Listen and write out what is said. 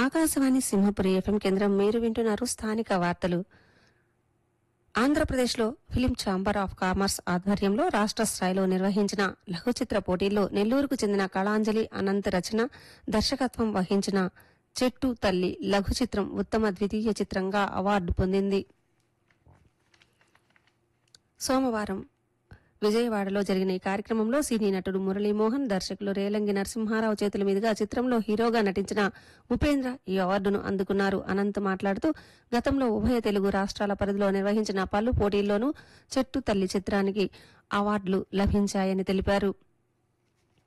Akashvani Simhapuri FM కేంద్రం మీరు వింటున్నారు స్థానిక వార్తలు ఆంధ్రప్రదేశ్లో ఫిలిం ఛాంబర్ ఆఫ్ కామర్స్ ఆధ్వర్యంలో రాష్ట్ర స్థాయిలో నిర్వహించిన లఘు చిత్ర పోటీల్లో నెల్లూరుకు చెందిన కళాంజలి అనంత్ రచన దర్శకత్వం వహించిన చెట్టు తల్లి లఘు చిత్రం ఉత్తమ ద్వితీయ చిత్రంగా అవార్డు పొందింది సోమవారం విజయవాడలో జరిగిన ఈ కార్యక్రమంలో సినీ నటుడు మురళీమోహన్ దర్శకులు రేలంగి నరసింహారావు చేతుల మీదుగా చిత్రంలో హీరోగా నటించిన ఉపేంద్ర ఈ అవార్డును అందుకున్నారు అనంత్ మాట్లాడుతూ గతంలో ఉభయ తెలుగు రాష్ట్రాల పరిధిలో నిర్వహించిన పలు పోటీల్లోనూ చెట్టు తల్లి చిత్రానికి అవార్డులు లభించాయని తెలిపారు